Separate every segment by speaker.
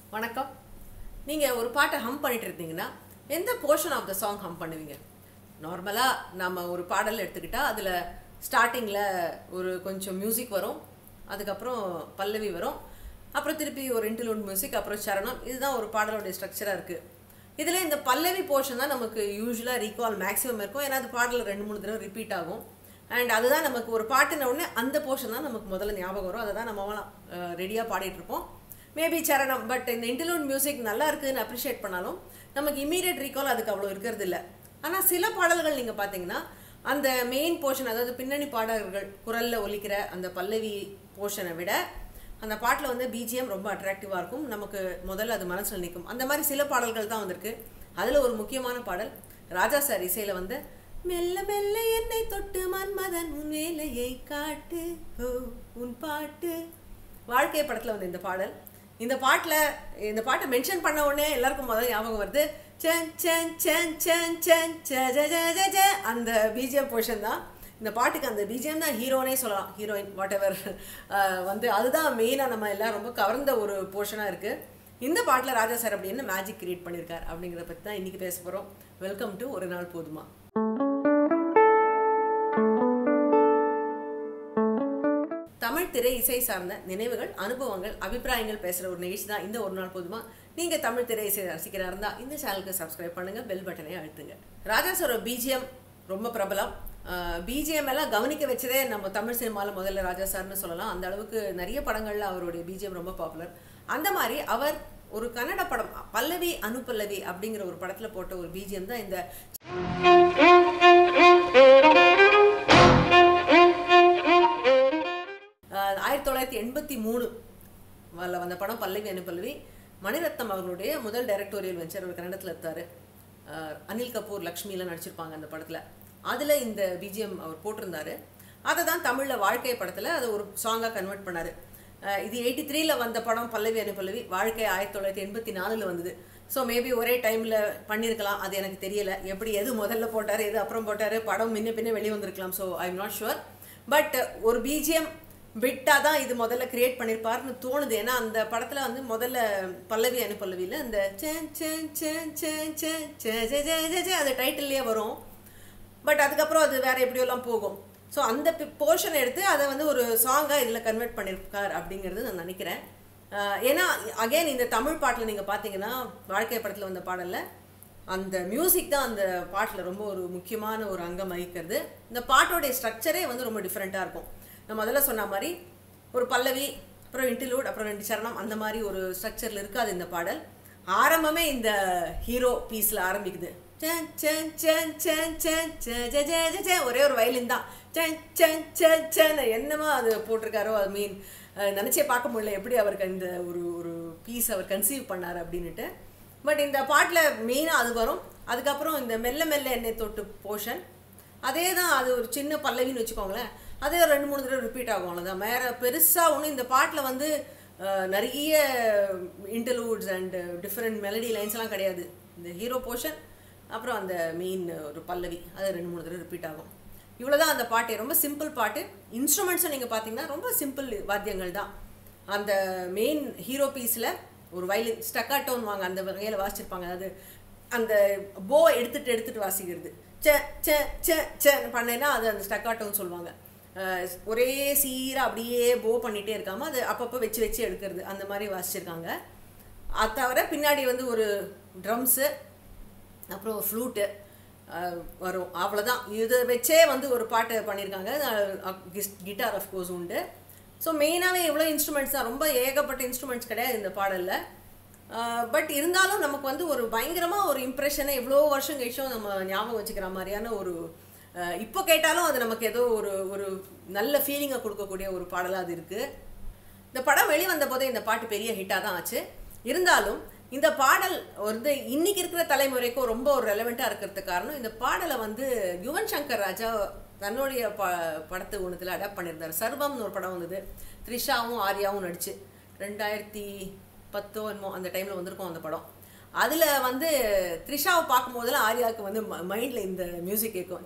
Speaker 1: வணக்கம் நீங்கள் ஒரு பாட்டை ஹம் பண்ணிட்டு இருந்தீங்கன்னா எந்த portion of the song hum பண்ணுவீங்க நார்மலாக நம்ம ஒரு பாடல் எடுத்துக்கிட்டால் அதில் ஸ்டார்டிங்கில் ஒரு கொஞ்சம் மியூசிக் வரும் அதுக்கப்புறம் பல்லவி வரும் அப்புறம் திருப்பி ஒரு இன்டர்லூட் மியூசிக் அப்புறம் சரணம் இதுதான் ஒரு பாடலோடைய ஸ்ட்ரக்சராக இருக்குது இதில் இந்த பல்லவி போர்ஷன் தான் நமக்கு யூஸ்வலாக ரீகால் மேக்ஸிமம் இருக்கும் ஏன்னா அது பாடல் ரெண்டு மூணு தடவை ரிப்பீட் ஆகும் அண்ட் அதுதான் நமக்கு ஒரு பாட்டுன உடனே அந்த போர்ஷன் தான் நமக்கு முதல்ல ஞாபகம் வரும் அதை தான் நம்ம ரெடியாக பாடிட்டு இருப்போம் மேபி சரணம் பட் இந்த இன்டர்லூட் மியூசிக் நல்லா இருக்குதுன்னு அப்ரிஷியேட் பண்ணாலும் நமக்கு இமீடியட் ரீகால் அதுக்கு அவ்வளோ இருக்கிறது இல்லை ஆனால் சில பாடல்கள் நீங்கள் பார்த்தீங்கன்னா அந்த மெயின் போர்ஷன் அதாவது பின்னணி பாடகர்கள் குரலில் ஒலிக்கிற அந்த பல்லவி போர்ஷனை விட அந்த பாட்டில் வந்து பிஜிஎம் ரொம்ப அட்ராக்டிவாக இருக்கும் நமக்கு முதல்ல அது மனசில் நிற்கும் அந்த மாதிரி சில பாடல்கள் தான் வந்திருக்கு அதில் ஒரு முக்கியமான பாடல் ராஜா சார் இசையில் வந்து மெல்ல மெல்ல என்னை தொட்டு மன்மதன் உன் வேலையை காட்டு ஓ உன் பாட்டு வாழ்க்கை படத்தில் வந்து இந்த பாடல் இந்த பாட்டில் இந்த பாட்டை மென்ஷன் பண்ண உடனே எல்லாருக்கும் முதல்ல ஞாபகம் வருது சன் சன் சன் சன் சன் ச ஜ ஜ ஜ ஜ அந்த பிஜிஎம் போர்ஷன் தான் இந்த பாட்டுக்கு அந்த பிஜிஎம் தான் ஹீரோனே சொல்லலாம் ஹீரோயின் வாட் எவர் வந்து அதுதான் மெயினாக நம்ம எல்லாம் ரொம்ப கவர்ந்த ஒரு போர்ஷனாக இருக்குது இந்த பாட்டில் ராஜா சார் அப்படின்னு மேஜிக் கிரியேட் பண்ணியிருக்கார் அப்படிங்கிறத பற்றி தான் இன்றைக்கி பேச போகிறோம் வெல்கம் டு ஒரு நாள் போதுமா தமிழ் திரை இசை சார்ந்த நினைவுகள் அனுபவங்கள் அபிப்பிராயங்கள் பேசுகிற ஒரு நிகழ்ச்சி தான் இந்த ஒரு நாள் போதுமா நீங்கள் தமிழ் திரை இசை ரசிக்கிறா இருந்தால் இந்த சேனலுக்கு சப்ஸ்கிரைப் பண்ணுங்கள் பெல் பட்டனை அழுத்துங்க ராஜா சார் பிஜிஎம் ரொம்ப பிரபலம் பிஜிஎம் எல்லாம் கவனிக்க வச்சதே நம்ம தமிழ் சினிமாவில் முதல்ல ராஜா சார்னு சொல்லலாம் அந்த அளவுக்கு நிறைய படங்களில் அவருடைய பிஜிஎம் ரொம்ப பாப்புலர் அந்த மாதிரி அவர் ஒரு கன்னட படம் பல்லவி அனுபல்லவி அப்படிங்கிற ஒரு படத்தில் போட்ட ஒரு பிஜிஎம் தான் இந்த ஆயிரத்தி தொள்ளாயிரத்தி எண்பத்தி மூணு வந்த படம் பல்லவி அனுப்பல்லவி மணிரத்னம் அவர்களுடைய முதல் டைரக்டோரியல் வெஞ்சர் ஒரு கன்னடத்தில் எடுத்தார் அனில் கபூர் லக்ஷ்மிலாம் நடிச்சிருப்பாங்க அந்த படத்தில் அதில் இந்த பிஜிஎம் அவர் போட்டிருந்தாரு அதை தான் தமிழில் வாழ்க்கை படத்தில் அதை ஒரு சாங்காக கன்வெர்ட் பண்ணார் இது எயிட்டி த்ரீல வந்த படம் பல்லவி அனுப்பல்லவி வாழ்க்கை ஆயிரத்தி தொள்ளாயிரத்தி எண்பத்தி நாலில் வந்தது ஸோ மேபி ஒரே டைமில் பண்ணியிருக்கலாம் அது எனக்கு தெரியல எப்படி எது முதல்ல போட்டார் எது அப்புறம் போட்டார் படம் முன்ன பின்ன வெளியே வந்திருக்கலாம் so I am not sure but ஒரு பிஜிஎம் விட்டாக தான் இது முதல்ல கிரியேட் பண்ணியிருப்பாருன்னு தோணுது ஏன்னா அந்த படத்தில் வந்து முதல்ல பல்லவி அனுப்பல்லவியில் இந்த அது டைட்டில்லையே வரும் பட் அதுக்கப்புறம் அது வேறு எப்படியோலாம் போகும் ஸோ அந்த போர்ஷன் எடுத்து அதை வந்து ஒரு சாங்காக இதில் கன்வெர்ட் பண்ணியிருக்கார் அப்படிங்கிறது நான் நினைக்கிறேன் ஏன்னா அகெயின் இந்த தமிழ் பாட்டில் நீங்கள் பார்த்தீங்கன்னா வாழ்க்கை படத்தில் வந்த பாடலில் அந்த மியூசிக் தான் அந்த பாட்டில் ரொம்ப ஒரு முக்கியமான ஒரு அங்கம் வகிக்கிறது இந்த பாட்டோடைய ஸ்ட்ரக்சரே வந்து ரொம்ப டிஃப்ரெண்ட்டாக இருக்கும் நான் முதல்ல சொன்ன மாதிரி ஒரு பல்லவி அப்புறம் இன்டிலூட் அப்புறம் ரெண்டு சரணம் அந்த மாதிரி ஒரு ஸ்ட்ரக்சரில் இருக்காது இந்த பாடல் ஆரம்பமே இந்த ஹீரோ பீஸில் ஆரம்பிக்குது ஒரே ஒரு வயலின் தான் என்னமோ அது போட்டிருக்காரோ அது மீன் நினச்சே பார்க்க முடியல எப்படி அவருக்கு இந்த ஒரு ஒரு பீஸ் அவர் கன்சீவ் பண்ணார் அப்படின்ட்டு பட் இந்த பாட்டில் மெயினாக அது வரும் அதுக்கப்புறம் இந்த மெல்ல மெல்ல எண்ணெய் தொட்டு போர்ஷன் அதே தான் அது ஒரு சின்ன பல்லவின்னு வச்சுக்கோங்களேன் அதே ஒரு ரெண்டு மூணு தடவை ரிப்பீட் ஆகும் அவ்வளோதான் வேறு பெருசாக ஒன்றும் இந்த பாட்டில் வந்து நிறைய இன்டர்லூட்ஸ் அண்ட் டிஃப்ரெண்ட் மெலடி லைன்ஸ்லாம் கிடையாது இந்த ஹீரோ போர்ஷன் அப்புறம் அந்த மெயின் ஒரு பல்லவி அது ரெண்டு மூணு தடவை ரிப்பீட் ஆகும் இவ்வளோ தான் அந்த பாட்டு ரொம்ப சிம்பிள் பாட்டு இன்ஸ்ட்ருமெண்ட்ஸும் நீங்கள் பார்த்தீங்கன்னா ரொம்ப சிம்பிள் வாத்தியங்கள் தான் அந்த மெயின் ஹீரோ பீஸில் ஒரு வயலின் ஸ்டக்காட்டோன் வாங்க அந்த வகையில் வாசிச்சிருப்பாங்க அதாவது அந்த போ எடுத்துகிட்டு எடுத்துகிட்டு வாசிக்கிறது சே சே சே சே பண்ணேன்னா அது அந்த ஸ்டக்காட்டோன்னு சொல்லுவாங்க ஒரே சீராக அப்படியே போ பண்ணிகிட்டே இருக்காமல் அது அப்பப்போ வச்சு வச்சு எடுக்கிறது அந்த மாதிரி வாசிச்சிருக்காங்க அது தவிர பின்னாடி வந்து ஒரு ட்ரம்ஸு அப்புறம் ஃப்ளூட்டு வரும் அவ்வளோதான் இதை வச்சே வந்து ஒரு பாட்டு பண்ணியிருக்காங்க கிட்டார் ஆஃப்கோர்ஸ் உண்டு ஸோ மெயினாகவே எவ்வளோ இன்ஸ்ட்ருமெண்ட்ஸ் தான் ரொம்ப ஏகப்பட்ட இன்ஸ்ட்ருமெண்ட்ஸ் கிடையாது இந்த பாடலில் பட் இருந்தாலும் நமக்கு வந்து ஒரு பயங்கரமாக ஒரு இம்ப்ரெஷனை எவ்வளோ வருஷம் கழிச்சும் நம்ம ஞாபகம் வச்சுக்கிற மாதிரியான ஒரு இப்போ கேட்டாலும் அது நமக்கு ஏதோ ஒரு ஒரு நல்ல ஃபீலிங்கை கொடுக்கக்கூடிய ஒரு பாடலாக அது இருக்குது இந்த படம் வெளிவந்த போதே இந்த பாட்டு பெரிய ஹிட்டாக தான் ஆச்சு இருந்தாலும் இந்த பாடல் வந்து இன்னைக்கு இருக்கிற தலைமுறைக்கும் ரொம்ப ஒரு ரெலவெண்ட்டாக இருக்கிறதுக்கு காரணம் இந்த பாடலை வந்து யுவன் சங்கர் ராஜா தன்னுடைய ப படத்து ஒன்றுத்தில் அடாப்ட் பண்ணியிருந்தார் சர்வம்னு ஒரு படம் வந்தது த்ரிஷாவும் ஆர்யாவும் நடிச்சு ரெண்டாயிரத்தி பத்தோ என்னமோ அந்த டைமில் வந்திருக்கும் அந்த படம் அதில் வந்து த்ரிஷாவை பார்க்கும்போதெல்லாம் ஆர்யாவுக்கு வந்து மைண்டில் இந்த மியூசிக் கேட்கும்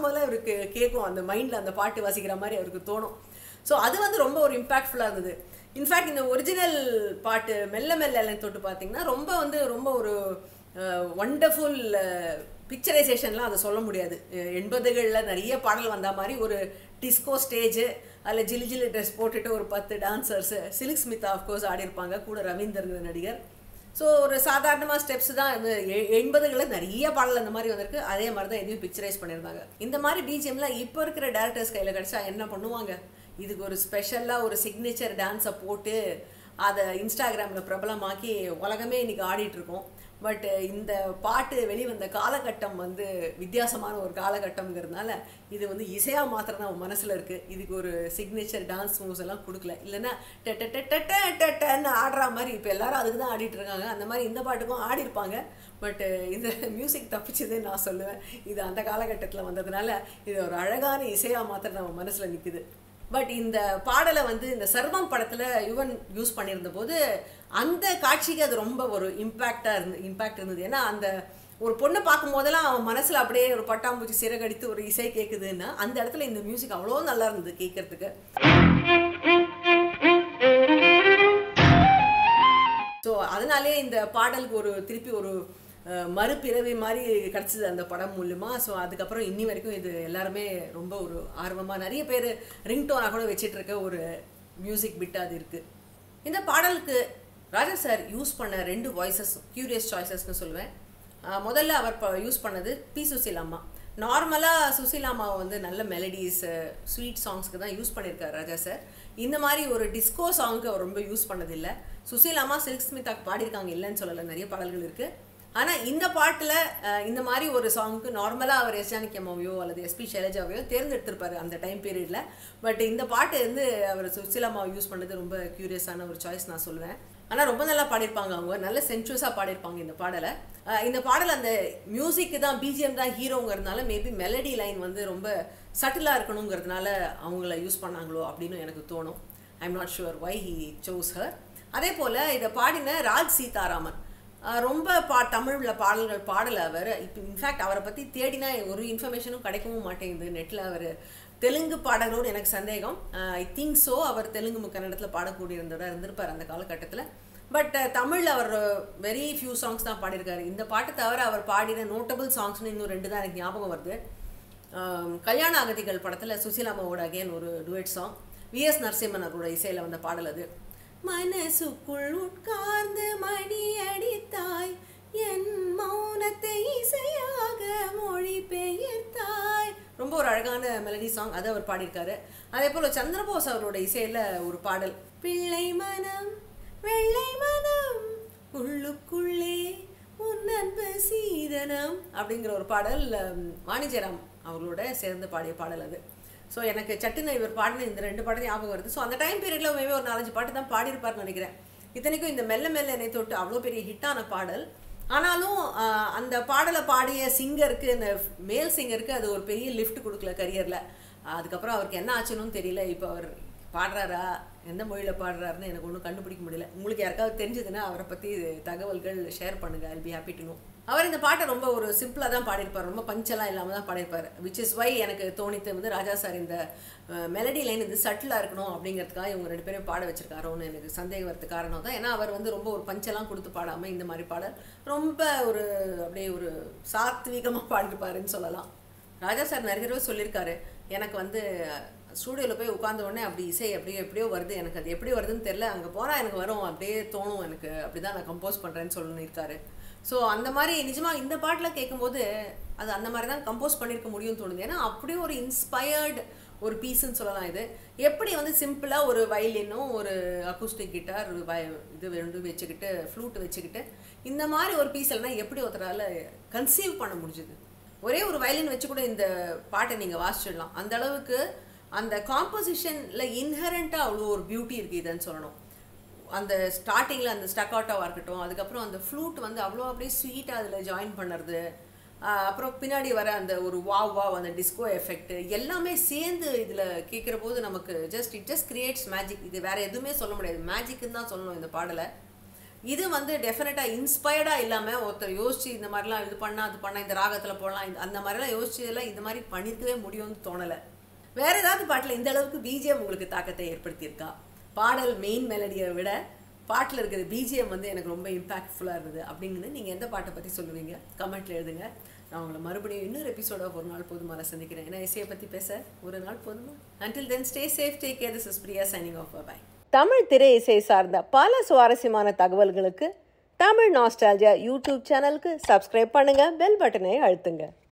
Speaker 1: போதெல்லாம் அவருக்கு கேட்கும் அந்த மைண்டில் அந்த பாட்டு வாசிக்கிற மாதிரி அவருக்கு தோணும் ஸோ அது வந்து ரொம்ப ஒரு இம்பாக்ட்ஃபுல்லாக இருந்தது இன்ஃபேக்ட் இந்த ஒரிஜினல் பாட்டு மெல்ல மெல்ல எல்லாம் தொட்டு பார்த்தீங்கன்னா ரொம்ப வந்து ரொம்ப ஒரு ஒண்டர்ஃபுல் பிக்சரைசேஷன்லாம் அதை சொல்ல முடியாது அஹ் எண்பதுகளில் நிறைய பாடல் வந்த மாதிரி ஒரு டிஸ்கோ ஸ்டேஜு அதில் ஜிலி ஜிலி ட்ரெஸ் போட்டுட்டு ஒரு பத்து டான்சர்ஸு சிலிக் ஸ்மிதா ஆஃப்கோர்ஸ் ஆடியிருப்பாங்க கூட ரவீந்தர்ங்கிற நடிகர் ஸோ ஒரு சாதாரணமாக ஸ்டெப்ஸ் தான் இந்த எ- எண்பதுகளில் நிறைய பாடல் அந்த மாதிரி வந்திருக்கு அதே மாதிரி தான் எதையும் பிக்சரைஸ் பண்ணியிருந்தாங்க இந்த மாதிரி பிஜிஎம்லாம் இப்போ இருக்கிற டேரக்டர்ஸ் கையில் கிடச்சா என்ன பண்ணுவாங்க இதுக்கு ஒரு ஸ்பெஷலாக ஒரு சிக்னேச்சர் டான்ஸை போட்டு அதை இன்ஸ்டாகிராமில் பிரபலமாக்கி உலகமே இன்னைக்கு ஆடிட்டு இருக்கோம் பட் இந்த பாட்டு வெளிவந்த காலகட்டம் வந்து வித்தியாசமான ஒரு காலகட்டம்ங்கிறதுனால இது வந்து இசையாக மாத்திரம் தான் மனசில் இருக்குது இதுக்கு ஒரு சிக்னேச்சர் டான்ஸ் மூவ்ஸ் எல்லாம் கொடுக்கல இல்லைன்னா டெ டெ டெ டெ டெ டெ டென்னு ஆடுற மாதிரி இப்போ எல்லாரும் அதுக்கு தான் ஆடிட்டு இருக்காங்க அந்த மாதிரி இந்த பாட்டுக்கும் ஆடிருப்பாங்க பட் இந்த மியூசிக் தப்பிச்சதே நான் சொல்லுவேன் இது அந்த காலகட்டத்தில் வந்ததுனால இது ஒரு அழகான இசையாக மாத்திரம் நம்ம மனசில் நிற்குது பட் இந்த பாடலை வந்து இந்த சர்வம் படத்தில் யுவன் யூஸ் பண்ணியிருந்த போது அந்த காட்சிக்கு அது ரொம்ப ஒரு இம்பேக்டாக இருந்து இம்பேக்ட் இருந்தது ஏன்னா அந்த ஒரு பொண்ணை பார்க்கும் போதெல்லாம் அவன் மனசில் அப்படியே ஒரு பட்டாம்பூச்சி சிறகடித்து ஒரு இசை கேட்குதுன்னா அந்த இடத்துல இந்த மியூசிக் அவ்வளோ நல்லா இருந்தது கேட்கறதுக்கு ஸோ அதனாலே இந்த பாடலுக்கு ஒரு திருப்பி ஒரு அஹ், மறுபிறவி மாதிரி கிடச்சிது அந்த படம் மூலியமா ஸோ அதுக்கப்புறம் இன்னி வரைக்கும் இது எல்லாருமே ரொம்ப ஒரு ஆர்வமாக நிறைய பேர் ரிங்டோனாக கூட வச்சிட்டு இருக்க ஒரு மியூசிக் பிட் அது இருக்குது இந்த பாடலுக்கு ராஜா சார் யூஸ் பண்ண ரெண்டு வாய்ஸஸ் கியூரியஸ் சாய்ஸஸ்னு சொல்லுவேன் அஹ், முதல்ல அவர் யூஸ் பண்ணது பி சுசீலாம்மா நார்மலாக சுசீலாமாவை வந்து நல்ல மெலடிஸ் ஸ்வீட் சாங்ஸ்க்கு தான் யூஸ் பண்ணியிருக்காரு ராஜா சார் இந்த மாதிரி ஒரு டிஸ்கோ சாங்க்கு அவர் ரொம்ப யூஸ் பண்ணதில்லை சுசீலாமா சில்க் ஸ்மிதாக்கு பாடியிருக்காங்க இல்லைன்னு சொல்லலை நிறைய பாடல்கள் இருக்குது ஆனால் இந்த பாட்டில் இந்த மாதிரி ஒரு சாங்க்கு நார்மலாக அவர் எஸ் ஜானகி அம்மாவையோ அல்லது எஸ்பி சைலஜாவையோ தேர்ந்தெடுத்திருப்பாரு அந்த டைம் பீரியடில் பட் இந்த பாட்டு வந்து அவர் சுசிலாமாவை யூஸ் பண்ணது ரொம்ப க்யூரியஸான ஒரு சாய்ஸ் நான் சொல்லுவேன் ஆனால் ரொம்ப நல்லா பாடியிருப்பாங்க அவங்க நல்ல சென்சுவஸாக பாடியிருப்பாங்க இந்த பாடலை அஹ் இந்த பாடல் அந்த மியூசிக்கு தான் பிஜிஎம் தான் ஹீரோங்கிறதுனால மேபி மெலடி லைன் வந்து ரொம்ப சட்டிலாக இருக்கணுங்கிறதுனால அவங்கள யூஸ் பண்ணாங்களோ அப்படின்னு எனக்கு தோணும் I am not sure why he chose her அதே போல் இதை பாடின ராஜ் சீதாராமன் அஹ் ரொம்ப பா தமிழில் பாடல்கள் பாடல அவர் இப்போ இன்ஃபேக்ட் அவரை பற்றி தேடினா ஒரு இன்ஃபர்மேஷனும் கிடைக்கவும் மாட்டேங்குது நெட்டில் அவர் தெலுங்கு பாடகரோடு எனக்கு சந்தேகம் ஐ திங்க் ஸோ அவர் தெலுங்கு கன்னடத்தில் பாடக்கூடியிருந்தவராக இருந்திருப்பார் அந்த காலகட்டத்தில் பட் தமிழில் அவர் வெரி ஃபியூ சாங்ஸ் தான் பாடியிருக்காரு இந்த பாட்டு தவிர அவர் பாடின நோட்டபிள் சாங்ஸ்னு இன்னும் ரெண்டு தான் எனக்கு ஞாபகம் வருது ஆம், கல்யாண அகதிகள் படத்தில் சுசீலாமாவோட அகேன் ஒரு டுவெட் சாங் விஎஸ் நரசிம்மன் அவரோட இசையில் வந்த பாடல் அது மனசுக்குள் உட்கார்ந்து மணி அடித்தாய் என் மௌனத்தை இசையாக மொழி பெயர்த்தாய் ரொம்ப ஒரு அழகான மெலடி சாங் அது அவர் பாடியிருக்காரு அதே போல் சந்திரபோஸ் அவரோட இசையில் ஒரு பாடல் பிள்ளை மனம் வெள்ளை மனம் உள்ளுக்குள்ளே உன் அன்பு சீதனம் அப்படிங்கிற ஒரு பாடல் உம், வாணிஜராம் அவர்களோட சேர்ந்து பாடிய பாடல் அது ஸோ எனக்கு சட்டுன்னு இவர் பாடின இந்த ரெண்டு பாட்டும் ஞாபகம் வருது ஸோ அந்த டைம் பீரியடில் மேபி ஒரு நாலஞ்சு பாட்டு தான் பாடியிருப்பார்னு நினைக்கிறேன் இத்தனைக்கும் இந்த மெல்ல மெல்ல என்னை தொட்டு அவ்வளோ பெரிய ஹிட்டான பாடல் ஆனாலும் ஆஹ், அந்த பாடலை பாடிய சிங்கருக்கு இந்த மேல் சிங்கருக்கு அது ஒரு பெரிய லிஃப்ட் கொடுக்கல கரியரில் அதுக்கப்புறம் அவருக்கு என்ன ஆச்சுன்னு தெரியல இப்போ அவர் பாடுறாரா எந்த மொழியில் பாடுறாருன்னு எனக்கு ஒன்றும் கண்டுபிடிக்க முடியல உங்களுக்கு யாருக்காவது தெரிஞ்சதுன்னா அவரை பற்றி தகவல்கள் ஷேர் பண்ணுங்க I'll be happy to know அவர் இந்த பாட்டை ரொம்ப ஒரு சிம்பிளாக தான் பாடியிருப்பார் ரொம்ப பஞ்செல்லாம் இல்லாமல் தான் பாடியிருப்பார் விச் இஸ் வை எனக்கு தோணித்து வந்து ராஜா சார் இந்த மெலடி லைன் இது சட்டிலாக இருக்கணும் அப்படிங்கிறதுக்காக இவங்க ரெண்டு பேரும் பாட வச்சிருக்காரோன்னு எனக்கு சந்தேகம் வரதுக்கு காரணம் தான் ஏன்னா அவர் வந்து ரொம்ப ஒரு பஞ்செல்லாம் கொடுத்து பாடாமல் இந்த மாதிரி பாடல் ரொம்ப ஒரு அப்படியே ஒரு சாத்வீகமாக பாடிருப்பாருன்னு சொல்லலாம் ராஜா சார் நிறைய தடவை சொல்லியிருக்காரு எனக்கு வந்து ஸ்டூடியோவில் போய் உட்கார்ந்த உடனே அப்படி இசை அப்படியே எப்படியோ வருது எனக்கு அது எப்படி வருதுன்னு தெரில அங்கே போனால் எனக்கு வரும் அப்படியே தோணும் எனக்கு அப்படி தான் நான் கம்போஸ் பண்ணுறேன்னு சொல்லியிருக்காரு ஸோ அந்த மாதிரி நிஜமாக இந்த பாட்டில் கேட்கும்போது அது அந்த மாதிரி தான் கம்போஸ் பண்ணியிருக்க முடியும்னு தோணுது ஏன்னா அப்படியே ஒரு இன்ஸ்பயர்டு ஒரு பீஸ்ன்னு சொல்லலாம் இது எப்படி வந்து சிம்பிளாக ஒரு வயலினும் ஒரு அக்கூஸ்டிக் கிட்டார் இது ரெண்டும் வச்சுக்கிட்டு ஃப்ளூட் வச்சுக்கிட்டு இந்த மாதிரி ஒரு பீஸ் எல்லாம் எப்படி ஒருத்தரால் கன்சீவ் பண்ண முடிஞ்சுது ஒரே ஒரு வயலின் வச்சு கூட இந்த பாட்டை நீங்கள் வாசிச்சிடலாம் அந்த அளவுக்கு அந்த காம்போசிஷனில் இன்ஹரண்ட்டாக அவ்வளோ ஒரு பியூட்டி இருக்குது இதுன்னு சொல்லணும் அந்த ஸ்டார்டிங்கில் அந்த ஸ்டக்காட்டாவாக இருக்கட்டும் அதுக்கப்புறம் அந்த ஃப்ளூட் வந்து அவ்வளோ அப்படியே ஸ்வீட்டாக அதில் ஜாயின் பண்ணுறது ஆஹ் அப்புறம் பின்னாடி வர அந்த ஒரு வாவ் வாவ் அந்த டிஸ்கோ எஃபெக்ட் எல்லாமே சேர்ந்து இதில் கேட்குற போது நமக்கு just it just creates magic இது வேற எதுவுமே சொல்ல முடியாது மேஜிக்னு தான் சொல்லணும் இந்த பாடலை இது வந்து டெஃபினட்டாக இன்ஸ்பயர்டாக இல்லாமல் ஒருத்தர் யோசிச்சு இந்த மாதிரிலாம் இது பண்ணால் அது பண்ணால் இந்த ராகத்தில் போடலாம் இந்த- அந்த மாதிரிலாம் யோசிச்சதெல்லாம் இந்த மாதிரி பண்ணியிருக்கவே முடியும்னு தோணலை வேற ஏதாவது பாட்டில் இந்த அளவுக்கு பிஜிஎம் உங்களுக்கு தாக்கத்தை ஏற்படுத்தியிருக்கா பாடல் மெயின் மெலடியை விட பாட்டில் இருக்கிற பிஜிஎம் வந்து எனக்கு ரொம்ப இம்பாக்ட்ஃபுல்லாக இருந்தது அப்படிங்கிறது நீங்கள் எந்த பாட்டை பற்றி சொல்லுவீங்க கமெண்ட்டில் எழுதுங்க நான் உங்களை மறுபடியும் இன்னொரு எபிசோட ஒரு நாள் போதுமா நான் சந்திக்கிறேன் ஏன்னா இசையை பற்றி பேச ஒரு நாள் போதுமா until then stay safe take care this is Priya signing off bye Tamil திரை இசை சார்ந்த பல சுவாரஸ்யமான தகவல்களுக்கு தமிழ் நாஸ்டாலஜியா யூடியூப் சேனலுக்கு சப்ஸ்கிரைப் பண்ணுங்க பெல் பட்டனை அழுத்துங்க